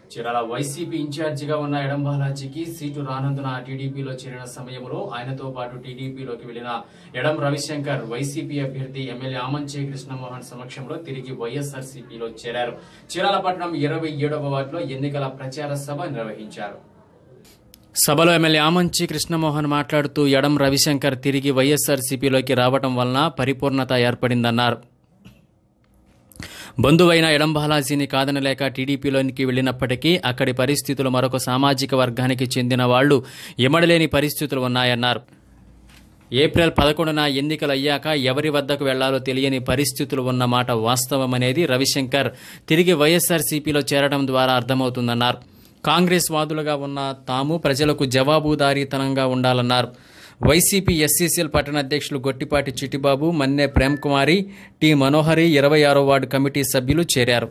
Chirala YCP ఇన్ఛార్జిగా ఉన్న ఎడం బాలాజీకి సీటు రానందున టీడీపీలో చేరిన సమయంలో ఆయనతో పాటు టీడీపీలోకి వెళ్లిన ఎడం రవిశంకర్ వైసీపీ అభ్యర్థి ఎమ్మెల్యే ఆమంచే కృష్ణమోహన్ సమక్షంలో తిరిగి వైఎస్ఆర్సీపీలో చేరారు చీరాల పట్టణం ఇరవై ఏడవ వార్డులో ఎన్నికల ప్రచార సభ నిర్వహించారు సభలో ఎమ్మెల్యే ఆమంచి కృష్ణమోహన్ మాట్లాడుతూ ఎడం రవిశంకర్ తిరిగి వైఎస్ఆర్సీపీలోకి రావడం వలన పరిపూర్ణత ఏర్పడిందన్నారు బంధువైన ఎడం బాలాజీని కాదనలేక టీడీపీలోనికి వెళ్లినప్పటికీ అక్కడి పరిస్థితులు మరొక సామాజిక వర్గానికి చెందిన వాళ్లు ఇమడలేని పరిస్థితులు ఉన్నాయన్నారు ఏప్రిల్ పదకొండున ఎన్నికలు అయ్యాక ఎవరి వద్దకు వెళ్లాలో తెలియని పరిస్థితులు ఉన్న మాట వాస్తవమనేది రవిశంకర్ తిరిగి వైఎస్ఆర్సీపీలో చేరడం ద్వారా అర్థమవుతుందన్నారు కాంగ్రెస్ వాదులుగా ఉన్న తాము ప్రజలకు జవాబుదారీతనంగా ఉండాలన్నారు వైసీపీ ఎస్సీసీఎల్ పట్టణ అధ్యక్షులు గొట్టిపాటి చిట్టిబాబు మన్నె ప్రేమ్ కుమారి టి మనోహరి ఇరవై ఆరో వార్డు కమిటీ సభ్యులు చేరారు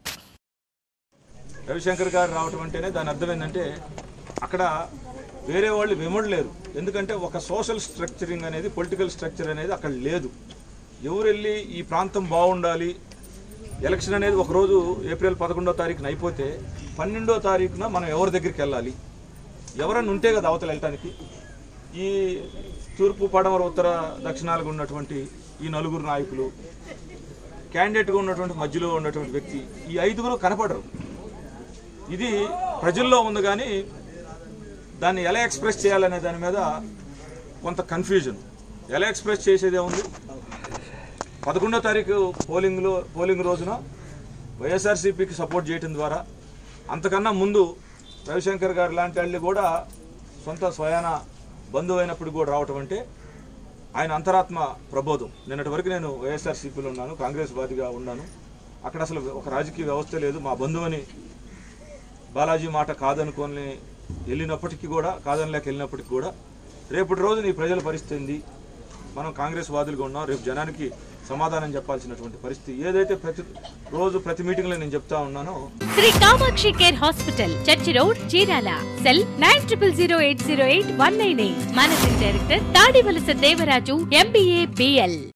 రవిశంకర్ గారు రావటం అంటేనే దాని అర్థం ఏంటంటే అక్కడ వేరే వాళ్ళు విమడలేరు ఎందుకంటే ఒక సోషల్ స్ట్రక్చరింగ్ అనేది పొలిటికల్ స్ట్రక్చర్ అనేది అక్కడ లేదు ఎవరు వెళ్ళి ఈ ప్రాంతం బాగుండాలి ఎలక్షన్ అనేది ఒకరోజు ఏప్రిల్ పదకొండో తారీఖున అయిపోతే పన్నెండో తారీఖున మనం ఎవరి దగ్గరికి వెళ్ళాలి ఎవరన్నా ఉంటే కదా అవతల వెళ్ళటానికి ఈ తూర్పు పడమర ఉత్తర దక్షిణాలుగా ఉన్నటువంటి ఈ నలుగురు నాయకులు క్యాండిడేట్గా ఉన్నటువంటి మధ్యలో ఉన్నటువంటి వ్యక్తి ఈ ఐదుగురు కనపడరు ఇది ప్రజల్లో ఉంది కానీ దాన్ని ఎలా ఎక్స్ప్రెస్ చేయాలనే దాని మీద కొంత కన్ఫ్యూజన్ ఎలా ఎక్స్ప్రెస్ చేసేదే ఉంది పదకొండో తారీఖు పోలింగ్లో పోలింగ్ రోజున వైఎస్ఆర్సీపీకి సపోర్ట్ చేయడం ద్వారా అంతకన్నా ముందు రవిశంకర్ గారు లాంటి వాళ్ళు కూడా సొంత స్వయాన బంధువు అయినప్పుడు కూడా రావటం అంటే ఆయన అంతరాత్మ ప్రబోధం నిన్నటి వరకు నేను వైఎస్ఆర్సీపీలో ఉన్నాను కాంగ్రెస్ వాదిగా ఉన్నాను అక్కడ అసలు ఒక రాజకీయ వ్యవస్థ లేదు మా బంధువని బాలాజీ మాట కాదనుకొని వెళ్ళినప్పటికీ కూడా కాదనిలేక వెళ్ళినప్పటికీ కూడా రేపటి రోజు నీ ప్రజల పరిస్థితి ఏంది మనం కాంగ్రెస్ వాదులుగా ఉన్నాం రేపు జనానికి సమాధానం చెప్పాల్సినటువంటి పరిస్థితి ఏదైతే ప్రతి రోజు ప్రతి మీటింగ్లో నేను చెప్తా ఉన్నానో Sri Kamakshi care hospital church road Chirala cell nine triple zero eight zero eight one nine eight managing director Tadivalasa Devaraju MBA BL